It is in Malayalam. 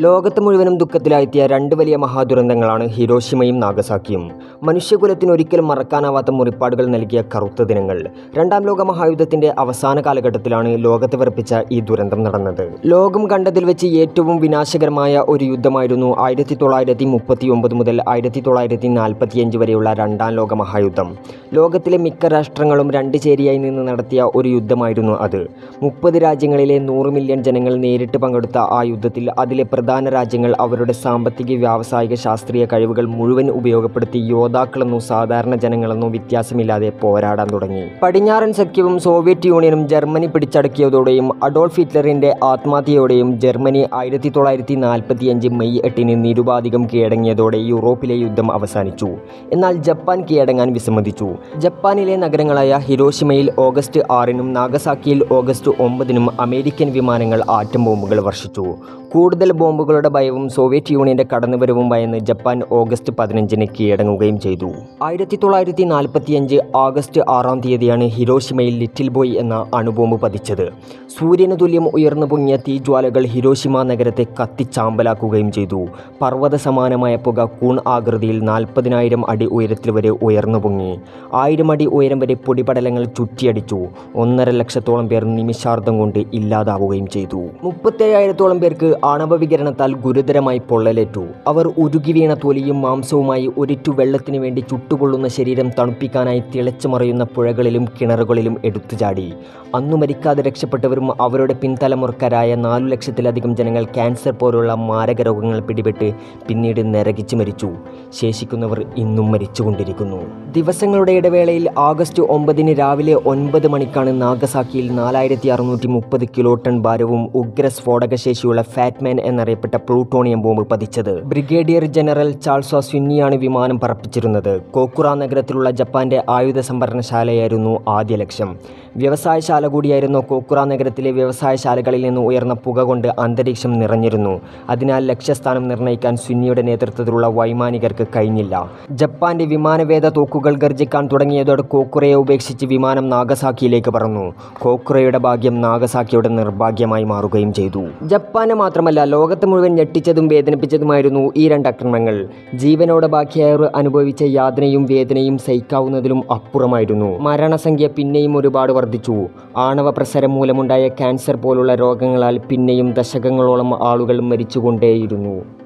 ലോകത്ത് മുഴുവനും ദുഃഖത്തിലായെത്തിയ രണ്ട് വലിയ മഹാദുരന്തങ്ങളാണ് ഹിരോഷിമയും നാഗസാക്കിയും മനുഷ്യകുലത്തിന് ഒരിക്കലും മറക്കാനാവാത്ത മുറിപ്പാടുകൾ നൽകിയ കറുത്ത ദിനങ്ങൾ രണ്ടാം ലോക മഹായുദ്ധത്തിന്റെ അവസാന കാലഘട്ടത്തിലാണ് ലോകത്തെ വിറപ്പിച്ച ഈ ദുരന്തം നടന്നത് ലോകം കണ്ടതിൽ വെച്ച് ഏറ്റവും വിനാശകരമായ ഒരു യുദ്ധമായിരുന്നു ആയിരത്തി തൊള്ളായിരത്തി മുപ്പത്തി ഒമ്പത് മുതൽ ആയിരത്തി തൊള്ളായിരത്തി നാൽപ്പത്തിയഞ്ച് വരെയുള്ള രണ്ടാം ലോക മഹായുദ്ധം ലോകത്തിലെ മിക്ക രാഷ്ട്രങ്ങളും രണ്ട് ചേരിയായി നിന്ന് നടത്തിയ ഒരു യുദ്ധമായിരുന്നു അത് മുപ്പത് രാജ്യങ്ങളിലെ നൂറ് മില്യൺ ജനങ്ങൾ നേരിട്ട് പങ്കെടുത്ത ആ യുദ്ധത്തിൽ അതിലെ പ്രധാന രാജ്യങ്ങൾ അവരുടെ സാമ്പത്തിക വ്യാവസായിക ശാസ്ത്രീയ കഴിവുകൾ മുഴുവൻ ഉപയോഗപ്പെടുത്തി യോദ്ധാക്കളെന്നോ സാധാരണ ജനങ്ങളെന്നോ വ്യത്യാസമില്ലാതെ പോരാടാൻ തുടങ്ങി പടിഞ്ഞാറൻ സഖ്യവും സോവിയറ്റ് യൂണിയനും ജർമ്മനി പിടിച്ചടക്കിയതോടെയും അഡോൾഫ് ഹിറ്റ്ലറിന്റെ ആത്മഹത്യയോടെയും ജർമ്മനി ആയിരത്തി തൊള്ളായിരത്തി നാൽപ്പത്തിയഞ്ച് മെയ് എട്ടിന് നിരുപാധികം കീഴടങ്ങിയതോടെ യൂറോപ്പിലെ യുദ്ധം അവസാനിച്ചു എന്നാൽ ജപ്പാൻ കീഴടങ്ങാൻ വിസമ്മതിച്ചു ജപ്പാനിലെ നഗരങ്ങളായ ഹിരോഷിമയിൽ ഓഗസ്റ്റ് ആറിനും നാഗസാക്കിയിൽ ഓഗസ്റ്റ് ഒമ്പതിനും അമേരിക്കൻ വിമാനങ്ങൾ ആറ്റം ബോംബുകൾ വർഷിച്ചു കൂടുതൽ ബോംബുകളുടെ ഭയവും സോവിയറ്റ് യൂണിയന്റെ കടന്നുവരവും ഭയന്ന് ജപ്പാൻ ഓഗസ്റ്റ് പതിനഞ്ചിന് കീഴടങ്ങുകയും ചെയ്തു ആയിരത്തി തൊള്ളായിരത്തി നാൽപ്പത്തിയഞ്ച് ആഗസ്റ്റ് ആറാം തീയതിയാണ് ഹിരോഷിമയിൽ ലിറ്റിൽ ബോയ് എന്ന അണുബോംബ് പതിച്ചത് സൂര്യന് തുല്യം ഉയർന്നു പൊങ്ങിയ തീജ്വാലകൾ ഹിരോഷിമ നഗരത്തെ കത്തിച്ചാമ്പലാക്കുകയും ചെയ്തു പർവ്വത സമാനമായ പുക കൂൺ ആകൃതിയിൽ നാൽപ്പതിനായിരം അടി ഉയരത്തിൽ വരെ ഉയർന്നു പൊങ്ങി ആയിരം അടി ഉയരം വരെ പൊടിപടലങ്ങൾ ചുറ്റിയടിച്ചു ഒന്നര ലക്ഷത്തോളം പേർ നിമിഷാർദ്ധം കൊണ്ട് ഇല്ലാതാവുകയും ചെയ്തു മുപ്പത്തേഴായിരത്തോളം പേർക്ക് ആണവ വികിരണത്താൽ ഗുരുതരമായി പൊള്ളലേറ്റു അവർ ഉരുകി വീണ തൊലിയും മാംസവുമായി ഒരിറ്റു വെള്ളത്തിനു വേണ്ടി ചുട്ടുകൊള്ളുന്ന ശരീരം തണുപ്പിക്കാനായി തിളച്ചു മറയുന്ന പുഴകളിലും കിണറുകളിലും എടുത്തു ചാടി അന്നു മരിക്കാതെ രക്ഷപ്പെട്ടവരും അവരുടെ പിൻതലമുറക്കാരായ നാലു ലക്ഷത്തിലധികം ജനങ്ങൾ ക്യാൻസർ പോലുള്ള മാരക രോഗങ്ങൾ പിടിപെട്ട് പിന്നീട് നരകിച്ചു മരിച്ചു ശേഷിക്കുന്നവർ ഇന്നും മരിച്ചുകൊണ്ടിരിക്കുന്നു ദിവസങ്ങളുടെ ഇടവേളയിൽ ആഗസ്റ്റ് ഒമ്പതിന് രാവിലെ ഒൻപത് മണിക്കാണ് നാഗസാക്കിയിൽ നാലായിരത്തി അറുന്നൂറ്റി മുപ്പത് കിലോ ടൺ ഭാരവും ഉഗ്ര സ്ഫോടകശേഷിയുള്ള ഫാറ്റ്മാൻ എന്നറിയപ്പെട്ട പ്ലൂട്ടോണിയം ബോംബ് പതിച്ചത് ബ്രിഗേഡിയർ ജനറൽ ചാൾസോ സ്വിന്നിയാണ് വിമാനം പറപ്പിച്ചിരുന്നത് കോക്കുറ നഗരത്തിലുള്ള ജപ്പാന്റെ ആയുധ സംഭരണശാലയായിരുന്നു ആദ്യ ലക്ഷ്യം വ്യവസായശാല കൂടിയായിരുന്ന കോക്കുറ നഗരത്തിലെ വ്യവസായശാലകളിൽ നിന്ന് ഉയർന്ന പുക കൊണ്ട് അന്തരീക്ഷം നിറഞ്ഞിരുന്നു അതിനാൽ ലക്ഷ്യസ്ഥാനം നിർണ്ണയിക്കാൻ സ്വിന്നിയുടെ നേതൃത്വത്തിലുള്ള വൈമാനികർക്ക് കഴിഞ്ഞില്ല ജപ്പാന്റെ വിമാനവേദ തോക്കുകൾ ഗർജിക്കാൻ തുടങ്ങിയതോടെ കോക്കുറയെ ഉപേക്ഷിച്ച് വിമാനം നാഗസാക്കിയിലേക്ക് പറന്നു കോക്കുറയുടെ ഭാഗ്യം നാഗസാക്കിയുടെ നിർഭാഗ്യമായി മാറുകയും ചെയ്തു ജപ്പാന് മാത്രമല്ല ലോകത്തെ മുഴുവൻ ഞെട്ടിച്ചതും വേദനിപ്പിച്ചതുമായിരുന്നു ഈ രണ്ട് ആക്രമണങ്ങൾ ജീവനോടെ ബാക്കിയായവർ അനുഭവിച്ച യാതനയും വേദനയും സഹിക്കാവുന്നതിലും അപ്പുറമായിരുന്നു മരണസംഖ്യ പിന്നെയും ഒരുപാട് വർദ്ധിച്ചു ആണവ പ്രസരം മൂലമുണ്ടായ ക്യാൻസർ പോലുള്ള രോഗങ്ങളാൽ പിന്നെയും ദശകങ്ങളോളം ആളുകൾ മരിച്ചുകൊണ്ടേയിരുന്നു